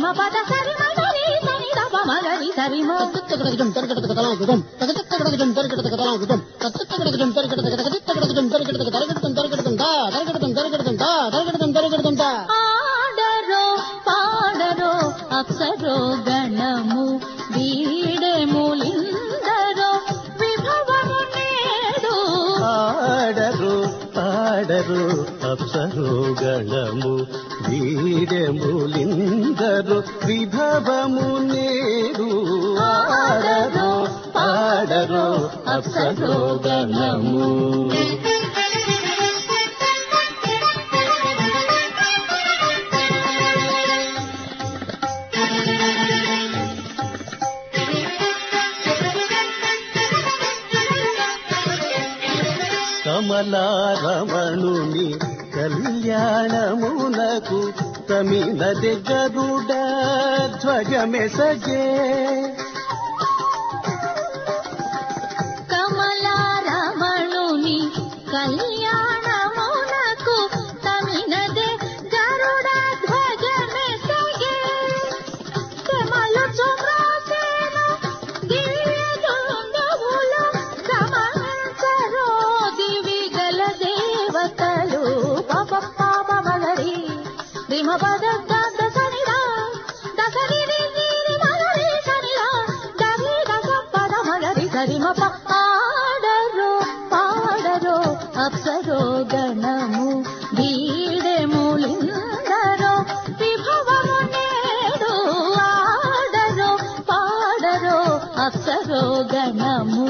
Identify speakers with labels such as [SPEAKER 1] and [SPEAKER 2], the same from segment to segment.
[SPEAKER 1] మ పద సరి మగరి సని దప మగరి సరి మ
[SPEAKER 2] తగడగడం తరగడగ తలాగుదం తగడగడం తరగడగ తలాగుదం తగడగడం తరగడగ తగడగడం తరగడగ తరగడతం తరగడతం దా తరగడతం తరగడతం దా తరగడతం తరగడతం దా
[SPEAKER 1] ఆడరో పాడరో అప్సరో గణము వీడెములిందరో విభవము నేడు
[SPEAKER 3] ఆడరు పాడరు అప్సరు గణము వీడెములిందరు విభవము నేడు ఆడరు పాడరు అప్సరు గణము కమలారమణుని కళ్యాణమునకు తమిళది గరుడ ధ్వజమెసగే
[SPEAKER 1] కమలారమణుని కళ్యాణమునకు తమినదే గరుడ ధ్వజమెసగే కమలు చుమ్రాసేను దివ్య దుందువులు గమనించరో దివి గల దేవతలు పాప పాప మగరి రిమ పద దద సనిరా దసరి రిరి మగరి సనిరా దరి దస పద మగరి సరి మ ప ఆడరో పాడరో అప్సరో గణము వీడెములిందరో విభవము నేడు ఆడరో పాడరో అప్సరో గణము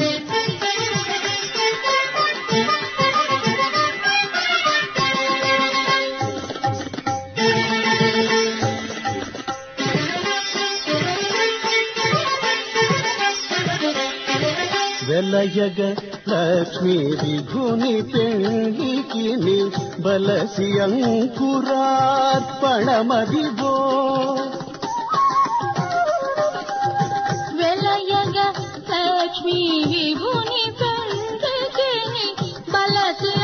[SPEAKER 3] వెలయగ లక్ష్మీ విభుని పెళ్లికి బలసి అంకురార్పణమదివో
[SPEAKER 1] వెలయగ లక్ష్మీ విభుని పెండికిని బలసి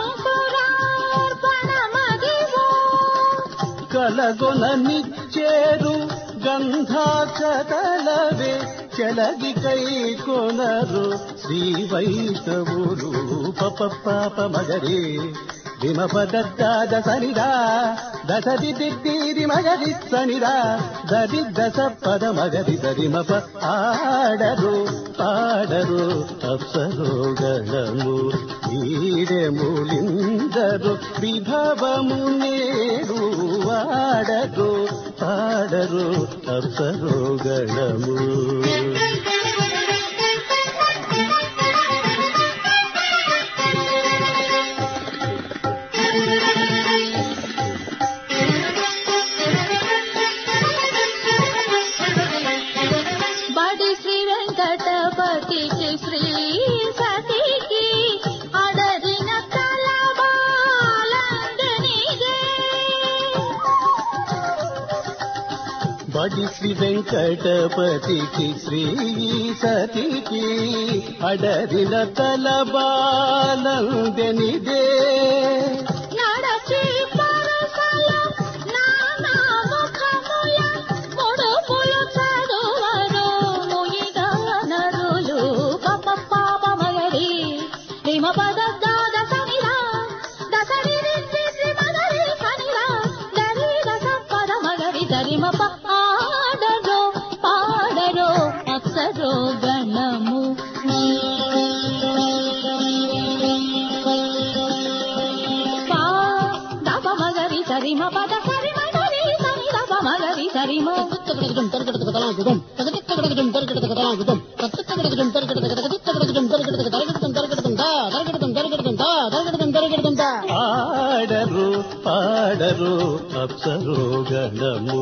[SPEAKER 1] అంకురార్పణమదివో
[SPEAKER 3] కలగొన నిచ్చేరు గంధాక్షతలవే చెలగి కై కొనరు శ్రీ వైష్ణవులు పప పాప మగరే విమ పదాద సనిదా దశ దిద్ది మగరి సనిదా దది దశ పద మగరి దరిమప ఆడరు పాడరు అప్సరో గణము ఈడెములిందరు విభవము నేడు వాడరు పాడరు అప్సరో గణము
[SPEAKER 1] బడి శ్రీ వెంకటపతికి శ్రీ సతికి అడరిన తలబాలందనిగే
[SPEAKER 3] బడి శ్రీ వెంకటపతికి శ్రీ సతికి అడరిన తలబాలందెనిదే
[SPEAKER 1] నడచి పరసల నానా ముఖముల ముడుపులు చదువరు ముయిగా నరులు పప పాప మగరి రిమ పద దాద సనిరా దసరి రిసి శ్రీ మగరి సనిరా దరి దస పద మగరి దరిమ ప ఆడరో పాడరో అప్సరో గణము పా దప మగరి సరిమ పద సరి మగరి సరి దప మగరి సరిమ
[SPEAKER 2] తగడగడం తరగడగ తలాగుదం తగడగడం తరగడగ తలాగుదం తగడగడం తరగడగ తగడగడం తరగడగ తరగడతం తరగడతం దా తరగడతం తరగడతం దా తరగడతం తరగడతం దా
[SPEAKER 3] ఆడరు పాడరు అప్సరో గణము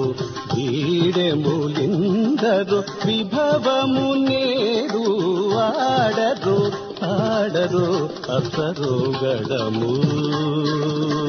[SPEAKER 3] వీడెములిందరు విభవము నేడు ఆడరు ఆడరు అప్సరో గణము